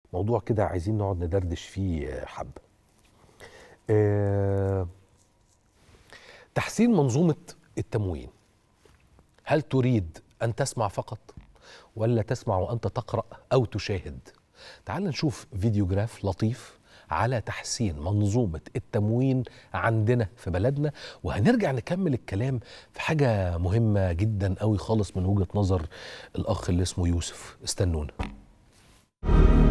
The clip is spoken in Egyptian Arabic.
موضوع كده عايزين نقعد ندردش فيه حبة آه، تحسين منظومة التموين هل تريد أن تسمع فقط ولا تسمع وأنت تقرأ أو تشاهد تعال نشوف فيديوغراف لطيف على تحسين منظومة التموين عندنا في بلدنا وهنرجع نكمل الكلام في حاجة مهمة جدا قوي خالص من وجهة نظر الأخ اللي اسمه يوسف استنونا